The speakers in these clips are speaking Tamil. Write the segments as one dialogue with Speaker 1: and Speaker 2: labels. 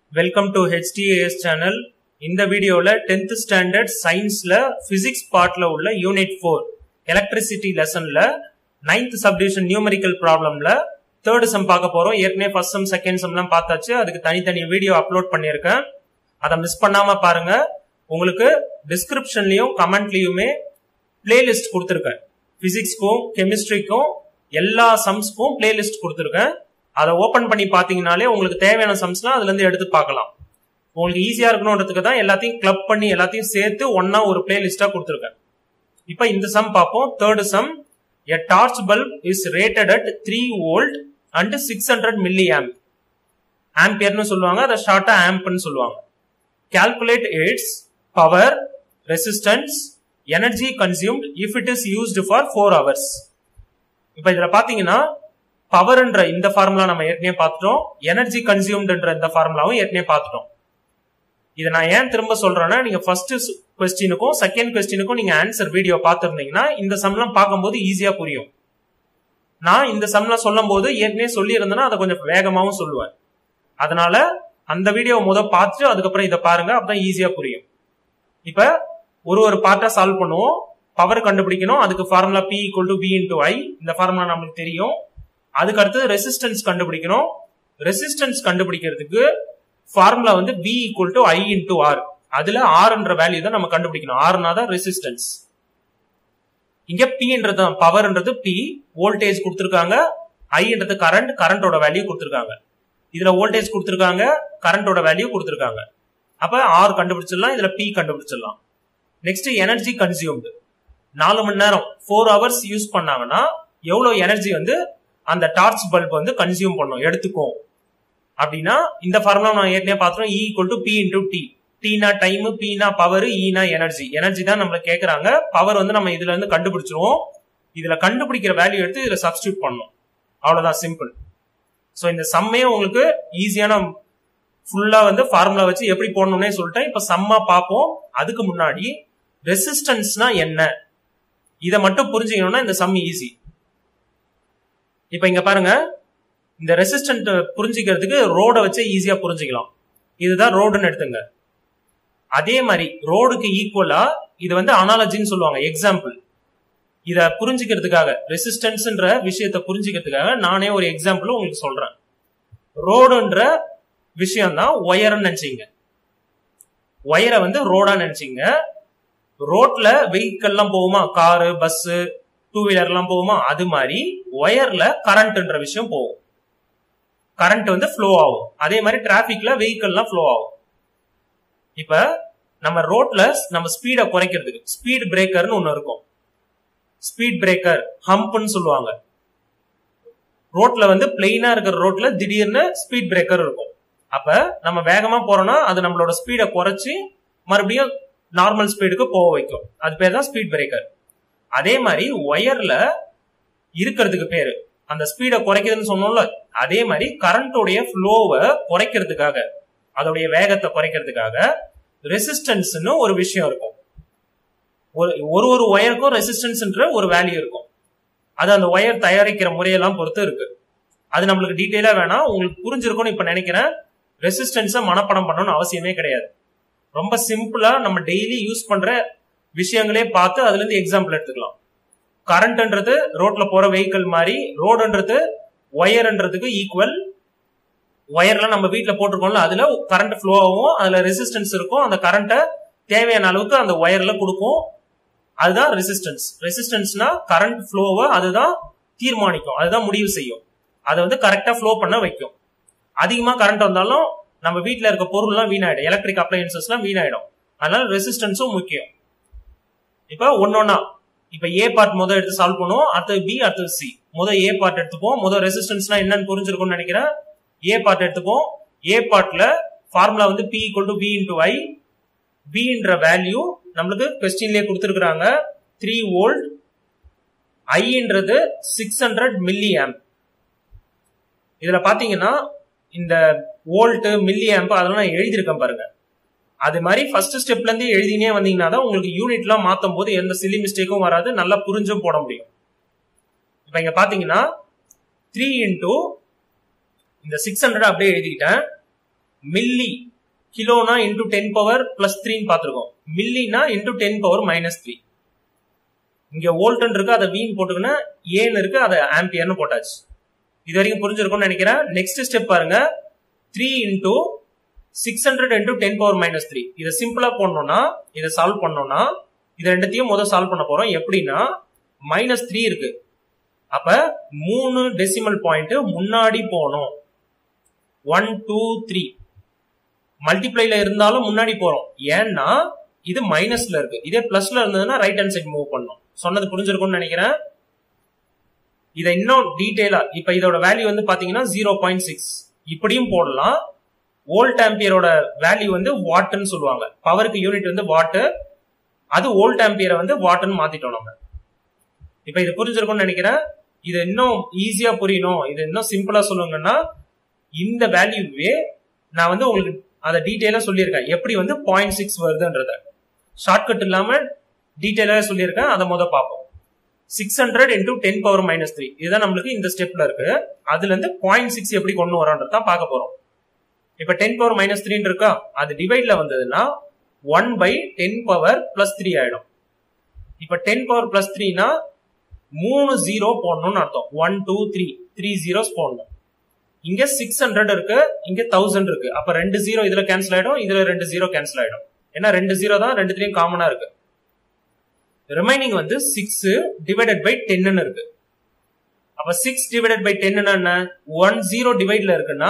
Speaker 1: வெல்கம் டு ஹெச்டிஏஎஸ் சேனல் இந்த வீடியோவில் டென்த் ஸ்டாண்டர்ட் சயின்ஸில் ஃபிசிக்ஸ் பார்ட்டில் உள்ள யூனிட் ஃபோர் எலக்ட்ரிசிட்டி லெசனில் நைன்த் சப்டிவிஷன் நியூமரிக்கல் ப்ராப்ளமில் தேர்டு சம் பார்க்க போகிறோம் ஏற்கனவே ஃபர்ஸ்ட் சம் செகண்ட் சம்லாம் பார்த்தாச்சு அதுக்கு தனித்தனி வீடியோ அப்லோட் பண்ணியிருக்கேன் அதை மிஸ் பண்ணாமல் பாருங்க உங்களுக்கு டிஸ்கிரிப்ஷன்லையும் கமெண்ட்லையுமே பிளேலிஸ்ட் கொடுத்துருக்கேன் ஃபிசிக்ஸ்க்கும் கெமிஸ்ட்ரிக்கும் எல்லா சம்ஸ்க்கும் பிளேலிஸ்ட் கொடுத்துருக்கேன் அதை ஓபன் பண்ணி பாத்தீங்கனாலே உங்களுக்கு தேவையான சம்ஸ்லாம் அதுல இருந்து எடுத்து பார்க்கலாம் உங்களுக்கு ஈஸியா இருக்கணும்ன்றதுக்கு தான் எல்லாத்தையும் கிளப் பண்ணி எல்லாத்தையும் சேர்த்து ஒன்னா ஒரு பிளேலிஸ்டா கொடுத்துருக்கேன் இப்ப இந்த சம் பார்ப்போம் third sum a torch bulb is rated at three volt and six hundred milli amp ஆம்பியர்னு சொல்லுவாங்க அதை ஷார்ட்டா ஆம்ப்னு சொல்லுவாங்க calculate its power resistance energy consumed if it is used for 4 hours இப்ப இதுல பாத்தீங்கன்னா பவர்ன்ற இந்த ஃபார்முலா நம்ம ஏற்கனவே பார்த்துட்டோம் எனர்ஜி கன்சியூம்டுன்ற இந்த ஃபார்முலாவும் ஏற்கனவே பார்த்துட்டோம் இதை நான் ஏன் திரும்ப சொல்றேன்னா நீங்க ஃபர்ஸ்ட் கொஸ்டினுக்கும் செகண்ட் கொஸ்டினுக்கும் நீங்க ஆன்சர் வீடியோ பார்த்துருந்தீங்கன்னா இந்த சம்லாம் பார்க்கும்போது ஈஸியா புரியும் நான் இந்த சம்லாம் சொல்லும் போது ஏற்கனவே சொல்லி இருந்தேன்னா அதை கொஞ்சம் வேகமாவும் சொல்லுவேன் அதனால அந்த வீடியோ முத பார்த்துட்டு அதுக்கப்புறம் இதை பாருங்க அப்பதான் ஈஸியா புரியும் இப்ப ஒரு ஒரு பார்ட்டா சால்வ் பண்ணுவோம் பவர் கண்டுபிடிக்கணும் அதுக்கு formula P equal to P into I இந்த ஃபார்முலா நம்மளுக்கு தெரியும் அதுக்கு அடுத்து ரெசிஸ்டன்ஸ் கண்டுபிடிக்கணும் ரெசிஸ்டன்ஸ் கண்டுபிடிக்கிறதுக்கு ஃபார்முலா வந்து P equal to I into R அதுல ஆர்ன்ற வேல்யூ தான் நம்ம கண்டுபிடிக்கணும் ஆர்னா தான் ரெசிஸ்டன்ஸ் இங்க பின்றது பவர்ன்றது பி வோல்டேஜ் கொடுத்துருக்காங்க ஐன்றது கரண்ட் கரண்டோட வேல்யூ கொடுத்துருக்காங்க இதுல வோல்டேஜ் கொடுத்துருக்காங்க கரண்டோட வேல்யூ கொடுத்துருக்காங்க அப்ப ஆர் கண்டுபிடிச்சிடலாம் இதுல பி கண்டுபிடிச்சிடலாம் நெக்ஸ்ட் எனர்ஜி கன்சியூம்டு நாலு மணி நேரம் ஃபோர் ஹவர்ஸ் யூஸ் பண்ணாங்கன்னா எவ்வளவு எனர்ஜி வந்து அந்த டார்ச் பல்ப் வந்து கன்சியூம் பண்ணும் எடுத்துக்கும் அப்படின்னா இந்த ஃபார்முலா நான் ஏற்கனவே பார்த்துறோம் E equal to P into T டீனா டைம் பீனா பவர் ஈனா எனர்ஜி எனர்ஜி தான் நம்மள கேட்கறாங்க பவர் வந்து நம்ம இதுல இருந்து கண்டுபிடிச்சிருவோம் இதுல கண்டுபிடிக்கிற வேல்யூ எடுத்து இதுல சப்ஸ்டியூட் பண்ணணும் அவ்வளவுதான் சிம்பிள் ஸோ இந்த சம்மே உங்களுக்கு ஈஸியான ஃபுல்லா வந்து ஃபார்முலா வச்சு எப்படி போடணும்னே சொல்லிட்டேன் இப்ப சம்மா பார்ப்போம் அதுக்கு முன்னாடி ரெசிஸ்டன்ஸ்னா என்ன இதை மட்டும் புரிஞ்சுக்கணும்னா இந்த சம் ஈஸி இப்ப இங்க பாருங்க இந்த ரெசிஸ்டன்ட் புரிஞ்சுக்கிறதுக்கு ரோட வச்சு ஈஸியா புரிஞ்சுக்கலாம் இதுதான் ரோடுன்னு எடுத்துங்க அதே மாதிரி ரோடுக்கு ஈக்குவலா இது வந்து அனாலஜின்னு சொல்லுவாங்க எக்ஸாம்பிள் இத புரிஞ்சுக்கிறதுக்காக ரெசிஸ்டன்ஸ்ன்ற விஷயத்த புரிஞ்சுக்கிறதுக்காக நானே ஒரு எக்ஸாம்பிள் உங்களுக்கு சொல்றேன் ரோடுன்ற விஷயம் தான் ஒயர்னு நினைச்சீங்க ஒயரை வந்து ரோடா நினைச்சீங்க ரோட்ல வெஹிக்கல்லாம் போகுமா காரு பஸ் டூ வீலர் எல்லாம் போகுமா அது மாதிரி ஒயர்ல கரண்ட்ன்ற விஷயம் போகும் கரண்ட் வந்து ஃப்ளோ ஆகும் அதே மாதிரி டிராபிக்ல வெஹிக்கல்லாம் ஃப்ளோ ஆகும் இப்ப நம்ம ரோட்ல நம்ம ஸ்பீடை குறைக்கிறதுக்கு ஸ்பீட் பிரேக்கர்னு ஒன்னு இருக்கும் ஸ்பீட் பிரேக்கர் ஹம்ப்னு சொல்லுவாங்க ரோட்ல வந்து பிளெயினா இருக்கிற ரோட்ல திடீர்னு ஸ்பீட் பிரேக்கர் இருக்கும் அப்ப நம்ம வேகமா போறோம்னா அது நம்மளோட ஸ்பீடை குறைச்சி மறுபடியும் நார்மல் ஸ்பீடுக்கு போக வைக்கும் அது பேர் தான் ஸ்பீட் பிரேக்கர் அதே மாதிரி ஒயர்ல இருக்கிறதுக்கு பேரு அந்த ஸ்பீடை குறைக்குதுன்னு சொன்னோம்ல அதே மாதிரி கரண்டோடைய ஃப்ளோவை குறைக்கிறதுக்காக அதோடைய வேகத்தை குறைக்கிறதுக்காக ரெசிஸ்டன்ஸ்னு ஒரு விஷயம் இருக்கும் ஒரு ஒரு ஒரு ஒயருக்கும் ரெசிஸ்டன்ஸ்ன்ற ஒரு வேல்யூ இருக்கும் அது அந்த ஒயர் தயாரிக்கிற முறையெல்லாம் பொறுத்து இருக்கு அது நம்மளுக்கு டீட்டெயிலா வேணாம் உங்களுக்கு புரிஞ்சிருக்கும்னு இப்ப நினைக்கிறேன் ரெசிஸ்டன்ஸை மனப்படம் பண்ணணும்னு அவசியமே கிடையாது ரொம்ப சிம்பிளா நம்ம டெய்லி யூஸ் பண்ற விஷயங்களே பார்த்து அதுல இருந்து எக்ஸாம்பிள் எடுத்துக்கலாம் கரண்ட்ன்றது ரோட்ல போற வெஹிக்கிள் மாதிரி ரோடுன்றது ஒயர்ன்றதுக்கு ஈக்குவல் ஒயர்லாம் நம்ம வீட்டுல போட்டிருக்கோம்ல அதுல கரண்ட் ஃப்ளோ ஆகும் அதுல ரெசிஸ்டன்ஸ் இருக்கும் அந்த கரண்ட்டை தேவையான அளவுக்கு அந்த ஒயர்ல கொடுக்கும் அதுதான் ரெசிஸ்டன்ஸ் ரெசிஸ்டன்ஸ்னா கரண்ட் ஃப்ளோவை அதுதான் தீர்மானிக்கும் அதுதான் முடிவு செய்யும் அதை வந்து கரெக்டா ஃப்ளோ பண்ண வைக்கும் அதிகமா கரண்ட் வந்தாலும் நம்ம வீட்டுல இருக்க பொருள்லாம் வீணாயிடும் எலக்ட்ரிக் அப்ளையன்சஸ்லாம் வீணாயிடும் அதனால ரெசிஸ்டன்ஸும் முக்கியம் இப்ப ஒன்னொன்னா இப்ப ஏ பார்ட் முதல் எடுத்து சால்வ் பண்ணுவோம் அடுத்தது பி அடுத்தது சி முதல் ஏ பார்ட் எடுத்துப்போம் முதல் ரெசிஸ்டன்ஸ்னா என்னன்னு புரிஞ்சிருக்கும்னு நினைக்கிறேன் ஏ பார்ட் எடுத்துப்போம் ஏ பார்ட்ல ஃபார்முலா வந்து P equal to P into I பின்ற வேல்யூ நம்மளுக்கு கொஸ்டின்லயே கொடுத்துருக்காங்க த்ரீ வோல்ட் ஐன்றது சிக்ஸ் ஹண்ட்ரட் மில்லி ஆம்ப் இதுல பாத்தீங்கன்னா இந்த வோல்ட் மில்லி ஆம்ப் அதெல்லாம் நான் எழுதியிருக்கேன் பாருங்க அது மாதிரி ஃபர்ஸ்ட் ஸ்டெப்ல இருந்து எழுதினே வந்தீங்கன்னா தான் உங்களுக்கு யூனிட்லாம் மாத்தும் போது எந்த சில்லி மிஸ்டேக்கும் வராது நல்லா புரிஞ்சும் போட முடியும் இப்ப இங்க பாத்தீங்கன்னா த்ரீ இன்டூ இந்த சிக்ஸ் ஹண்ட்ரட் அப்படியே எழுதிக்கிட்டேன் மில்லி கிலோனா இன்டூ டென் பவர் பிளஸ் த்ரீன்னு பார்த்துருக்கோம் மில்லினா into ten power minus three இங்க வோல்டன் இருக்கு அதை வீன் போட்டுக்கினா ஏன்னு இருக்கு அதை ஆம்பியர்னு போட்டாச்சு இது வரைக்கும் புரிஞ்சிருக்கும்னு நினைக்கிறேன் நெக்ஸ்ட் ஸ்டெப் பாருங்க three into six hundred into ten power minus three இதை சிம்பிளா போடணும்னா இதை சால்வ் பண்ணோம்னா இது ரெண்டுத்தையும் முதல் சால்வ் பண்ண போறோம் எப்படின்னா மைனஸ் த்ரீ இருக்கு அப்ப மூணு டெசிமல் பாயிண்ட் முன்னாடி போகணும் ஒன் டூ த்ரீ மல்டிப்ளைல இருந்தாலும் முன்னாடி போறோம் ஏன்னா இது மைனஸ்ல இருக்கு இதே பிளஸ்ல இருந்ததுன்னா ரைட் ஹேண்ட் சைடு மூவ் பண்ணும் சொன்னது புரிஞ்சிருக்கும்னு நினைக்கிறேன் இதை இன்னும் டீடைலா இப்ப இதோட வேல்யூ வந்து பாத்தீங்கன்னா ஜீரோ பாயிண்ட் சிக்ஸ் இப்படியும் போடலாம் வோல்ட் ஆம்பியரோட வேல்யூ வந்து வாட்னு சொல்லுவாங்க பவருக்கு யூனிட் வந்து வாட்டு அது வோல்ட் ஆம்பியரை வந்து வாட்டுன்னு மாத்திட்டோம் நம்ம இப்ப இது புரிஞ்சிருக்கும்னு நினைக்கிறேன் இது இன்னும் ஈஸியா புரியணும் இது இன்னும் சிம்பிளா சொல்லுங்கன்னா இந்த வேல்யூவே நான் வந்து உங்களுக்கு அதை டீட்டெயிலா சொல்லியிருக்கேன் எப்படி வந்து பாயிண்ட் சிக்ஸ் வருதுன்றத ஷார்ட்கட் இல்லாம டீட்டெயிலா சொல்லியிருக்கேன் அதை முத பார்ப்போம் six hundred into ten power minus three இதுதான் நம்மளுக்கு இந்த ஸ்டெப்ல இருக்கு அதுல இருந்து பாயிண்ட் சிக்ஸ் எப்படி கொண்டு வரோன்றதான் பார்க்க போறோம் இப்ப டென் பவர் மைனஸ் த்ரீன்னு இருக்கா அது டிவைட்ல வந்ததுன்னா one by ten power plus three ஆயிடும் இப்ப டென் பவர் பிளஸ் த்ரீனா மூணு ஜீரோ போடணும்னு அர்த்தம் one two three three zeros போடணும் இங்க சிக்ஸ் ஹண்ட்ரட் இருக்கு இங்க தௌசண்ட் இருக்கு அப்ப ரெண்டு ஜீரோ இதுல கேன்சல் ஆயிடும் இதுல ரெண்டு ஜீரோ கேன்சல் ஆயிடும் ஏன்னா ரெண்டு ஜீரோ தான் ரெண்டுத்திலயும் காமனா இருக்கு ரிமைனிங் வந்து சிக்ஸ் டிவைடட் பை டென்னு இருக்கு அப்ப சிக்ஸ் டிவைடட் பை டென்னு என்ன ஒன் ஜீரோ டிவைட்ல இருக்குன்னா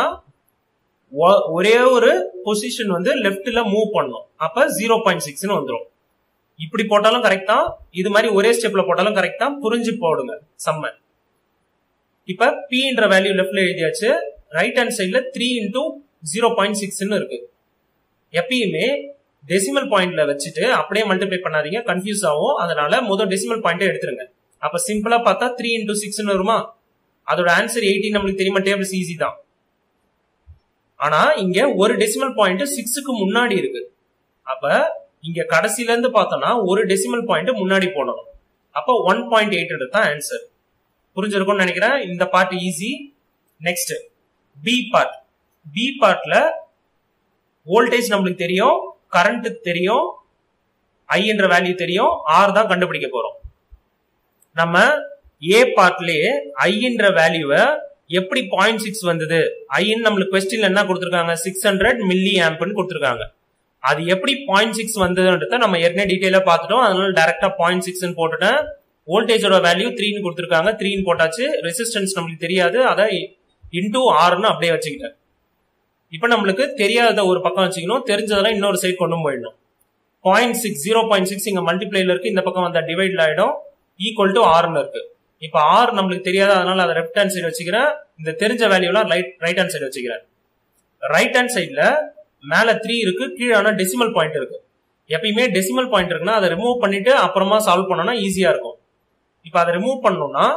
Speaker 1: ஒரே ஒரு பொசிஷன் வந்து லெப்ட்ல மூவ் பண்ணும் அப்ப ஜீரோ பாயிண்ட் சிக்ஸ்னு வந்துடும் இப்படி போட்டாலும் கரெக்ட் தான் இது மாதிரி ஒரே ஸ்டெப்ல போட்டாலும் கரெக்ட் தான் புரிஞ்சு போடுங்க செம்ம இப்ப பின்ற வேல்யூ லெஃப்ட்ல எழுதியாச்சு ரைட் ஹேண்ட் சைட்ல த்ரீ இன்டூ ஜீரோ பாயிண்ட் சிக்ஸ்னு இருக்கு எப்பயுமே டெசிமல் பாயிண்ட்ல வச்சுட்டு அப்படியே மல்டிப்ளை பண்ணாதீங்க கன்ஃபியூஸ் ஆகும் அதனால முதல் டெசிமல் பாயிண்ட் எடுத்துருங்க அப்ப சிம்பிளா பார்த்தா த்ரீ இன்டூ சிக்ஸ்னு வருமா அதோட ஆன்சர் எயிட்டின் நம்மளுக்கு தெரியுமா டேபிள்ஸ் ஈஸி தான் ஆனா இங்க ஒரு டெசிமல் பாயிண்ட் சிக்ஸுக்கு முன்னாடி இருக்கு அப்ப இங்க கடைசில இருந்து பார்த்தோம்னா ஒரு டெசிமல் பாயிண்ட் முன்னாடி போடணும் அப்ப ஒன் பாயிண்ட் எயிட் தான் ஆன்சர் புரிஞ்சிருக்கும்னு நினைக்கிறேன் இந்த part easy next B part B பார்ட்ல வோல்டேஜ் நம்மளுக்கு தெரியும் கரண்ட் தெரியும் ஐ என்ற வேல்யூ தெரியும் ஆர் தான் கண்டுபிடிக்க போறோம் நம்ம ஏ பார்ட்லயே ஐ என்ற வேல்யூவை எப்படி பாயிண்ட் சிக்ஸ் வந்தது ஐன்னு நம்மளுக்கு கொஸ்டின்ல என்ன கொடுத்துருக்காங்க சிக்ஸ் ஹண்ட்ரட் மில்லி ஆம்ப்னு கொடுத்துருக்காங்க அது எப்படி பாயிண்ட் சிக்ஸ் வந்ததுன்றத நம்ம ஏற்கனவே டீட்டெயிலா பார்த்துட்டோம் அதனால டேரக்டா பாயிண்ட் சிக்ஸ் போட்டுட்டேன் வோல்டேஜோட வேல்யூ த்ரீன்னு கொடுத்துருக்காங்க த்ரீன்னு போட்டாச்சு ரெசிஸ்டன்ஸ் நம்மளுக்கு தெரியாது அதை இன்டூ ஆர்னு அப்படியே வச்சுக்கிட்டேன் இப்போ நம்மளுக்கு தெரியாத ஒரு பக்கம் வச்சுக்கணும் தெரிஞ்சதெல்லாம் இன்னொரு சைட் கொண்டு போயிடணும் point six zero point six இங்க மல்டிப்ளைல இருக்கு இந்த பக்கம் வந்தா டிவைட்ல ஆயிடும் ஈக்குவல் டு ஆர்னு இருக்கு இப்போ ஆர் நம்மளுக்கு தெரியாத அதனால அதை லெஃப்ட் ஹேண்ட் சைடு வச்சுக்கிறேன் இந்த தெரிஞ்ச வேல்யூலாம் ரைட் ரைட் ஹேண்ட் சைடு வச்சுக்கிறேன் ரைட் ஹேண்ட் சைட்ல மேல த்ரீ இருக்கு கீழே டெசிமல் பாயிண்ட் இருக்கு எப்பயுமே டெசிமல் பாயிண்ட் இருக்குன்னா அதை ரிமூவ் பண்ணிட்டு அப்புறமா சால்வ் பண்ணோம்னா ஈஸியா இருக்கும் இப்போ அதை ரிமூவ் பண்ணணும்னா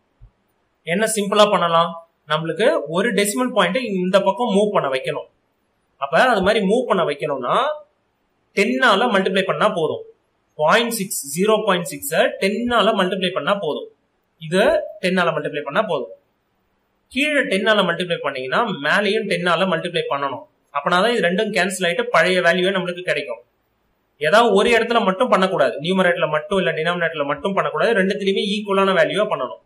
Speaker 1: என்ன சிம்பிளா பண்ணலாம் நம்மளுக்கு ஒரு டெசிமல் பாயிண்ட் இந்த பக்கம் மூவ் பண்ண வைக்கணும் அப்ப அது மாதிரி மூவ் பண்ண வைக்கணும்னா டென்னால மல்டிப்ளை பண்ணா போதும் point six zero point six டென்னால மல்டிப்ளை பண்ணா போதும் இத டென்னால மல்டிப்ளை பண்ணா போதும் கீழே டென்னால மல்டிப்ளை பண்ணீங்கன்னா மேலேயும் டென்னால மல்டிப்ளை பண்ணணும் அப்பனாதான் இது ரெண்டும் கேன்சல் ஆயிட்டு பழைய வேல்யூவே நம்மளுக்கு கிடைக்கும் ஏதாவது ஒரு இடத்துல மட்டும் பண்ணக்கூடாது நியூமரேட்ல மட்டும் இல்ல டினாமினேட்டர்ல மட்டும் பண்ணக்கூடாது ரெண்டுத்திலயுமே ஈக்குவலான வேல்யூவா பண்ணணும்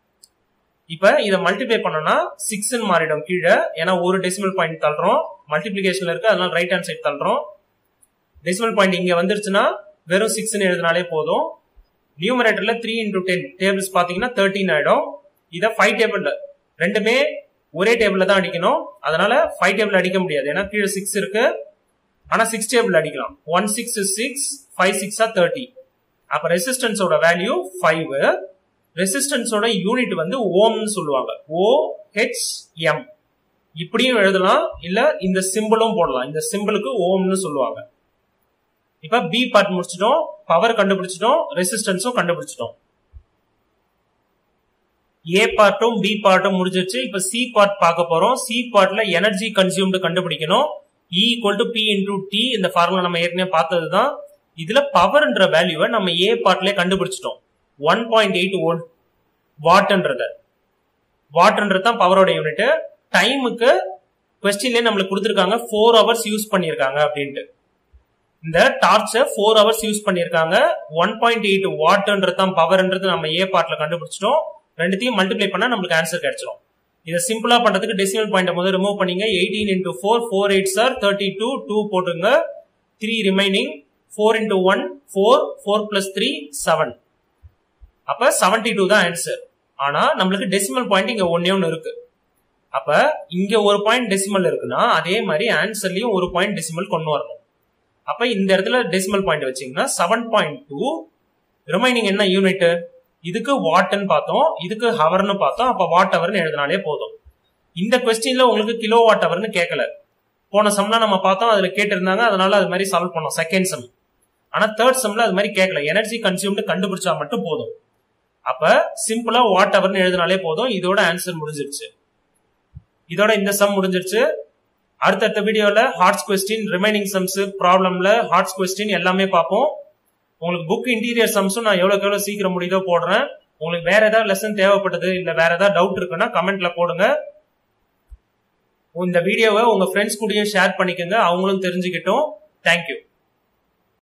Speaker 1: இப்ப இதை மல்டிப்ளை பண்ணோம்னா சிக்ஸ் மாறிடும் கீழே ஏன்னா ஒரு டெசிமல் பாயிண்ட் தள்ளுறோம் மல்டிபிளிகேஷன்ல இருக்கு அதனால ரைட் ஹேண்ட் சைட் தள்ளுறோம் டெசிமல் பாயிண்ட் இங்க வந்துருச்சுன்னா வெறும் சிக்ஸ்னு எழுதினாலே போதும் நியூமரேட்டர்ல த்ரீ இன்டூ டென் டேபிள்ஸ் பாத்தீங்கன்னா தேர்ட்டின் ஆயிடும் இதை ஃபைவ் டேபிள்ல ரெண்டுமே ஒரே டேபிள்ல தான் அடிக்கணும் அதனால ஃபைவ் டேபிள் அடிக்க முடியாது ஏன்னா கீழே சிக்ஸ் இருக்கு ஆனா சிக்ஸ் டேபிள் அடிக்கலாம் ஒன் சிக்ஸ் சிக்ஸ் ஃபைவ் சிக்ஸா தேர்ட்டி அப்ப ரெசிஸ்டன்ஸோட வேல்யூ ஃபைவ் ரெசிஸ்டன்ஸோட யூனிட் வந்து ஓம்னு சொல்லுவாங்க ஓ ஹெச் எம் இப்படியும் எழுதலாம் இல்ல இந்த சிம்பிளும் போடலாம் இந்த சிம்பிளுக்கு ஓம்னு சொல்லுவாங்க இப்ப பி பார்ட் முடிச்சிட்டோம் பவர் கண்டுபிடிச்சிட்டோம் ரெசிஸ்டன்ஸும் கண்டுபிடிச்சிட்டோம் ஏ பார்ட்டும் பி பார்ட்டும் முடிஞ்சிருச்சு இப்ப சி பார்ட் பார்க்க போறோம் சி பார்ட்ல எனர்ஜி கன்சியூம்டு கண்டுபிடிக்கணும் E equal to P into T இந்த ஃபார்முலா நம்ம ஏற்கனவே பார்த்தது தான் இதுல பவர்ன்ற வேல்யூவை நம்ம ஏ பார்ட்லயே கண்டுபிடிச்சிட்டோம் ஒன் பாயிண்ட் எயிட் வோல்ட் வாட்ன்றத வாட்ன்றது தான் பவரோட யூனிட் டைமுக்கு கொஸ்டின்லேயே நம்மளுக்கு கொடுத்துருக்காங்க ஃபோர் ஹவர்ஸ் யூஸ் பண்ணியிருக்காங்க அப்படின்ட்டு இந்த டார்ச்சை ஃபோர் ஹவர்ஸ் யூஸ் பண்ணியிருக்காங்க ஒன் பாயிண்ட் எயிட் வாட்ன்றது தான் பவர்ன்றது நம்ம ஏ பார்ட்ல கண்டுபிடிச்சிட்டோம் ரெண்டுத்தையும் மல்டிப்ளை பண்ணா நம்மளுக்கு ஆன்சர் கிடைச்சிரும் இதை சிம்பிளா பண்றதுக்கு டெசிமல் பாயிண்ட் முதல்ல ரிமூவ் பண்ணீங்க eighteen into four four eight are thirty two two போட்டுங்க three remaining four into one four four plus three seven அப்ப செவன்டி டூ தான் ஆன்சர் ஆனா நம்மளுக்கு டெசிமல் பாயிண்ட் இங்க ஒன்னே ஒன்னு இருக்கு அப்ப இங்க ஒரு பாயிண்ட் டெசிமல் இருக்குன்னா அதே மாதிரி ஆன்சர்லயும் ஒரு பாயிண்ட் டெசிமல் கொண்டு வரணும் அப்ப இந்த இடத்துல டெசிமல் பாயிண்ட் வச்சீங்கன்னா செவன் பாயிண்ட் டூ ரிமைனிங் என்ன யூனிட் இதுக்கு வாட்னு பார்த்தோம் இதுக்கு ஹவர்னு பார்த்தோம் அப்ப வாட் ஹவர்னு எழுதினாலே போதும் இந்த கொஸ்டின்ல உங்களுக்கு கிலோ வாட் ஹவர்னு கேட்கல போன சம்லாம் நம்ம பார்த்தோம் அதுல கேட்டிருந்தாங்க அதனால அது மாதிரி சால்வ் பண்ணோம் செகண்ட் சம் ஆனா தேர்ட் சம்ல அது மாதிரி கேட்கல எனர்ஜி கன்சியூம்டு கண்டுபிடிச்சா மட்டும் போதும் அப்ப சிம்பிளா வாட் ஹவர்னு எழுதினாலே போதும் இதோட ஆன்சர் முடிஞ்சிருச்சு இதோட இந்த சம் முடிஞ்சிருச்சு அடுத்தடுத்த வீடியோல ஹார்ட்ஸ் கொஸ்டின் ரிமைனிங் சம்ஸ் ப்ராப்ளம்ல ஹார்ட்ஸ் கொஸ்டின் எல்லாமே பார்ப்போம் உங்களுக்கு புக் இன்டீரியர் சம்ஸும் நான் எவ்வளவுக்கு எவ்வளவு சீக்கிரம் முடியுதோ போடுறேன் உங்களுக்கு வேற ஏதாவது லெசன் தேவைப்பட்டது இல்ல வேற ஏதாவது டவுட் இருக்குன்னா கமெண்ட்ல போடுங்க இந்த வீடியோவை உங்க ஃப்ரெண்ட்ஸ் கூடயும் ஷேர் பண்ணிக்கோங்க அவங்களும் தெரிஞ்சுக்கிட்டோம் தேங்க்யூ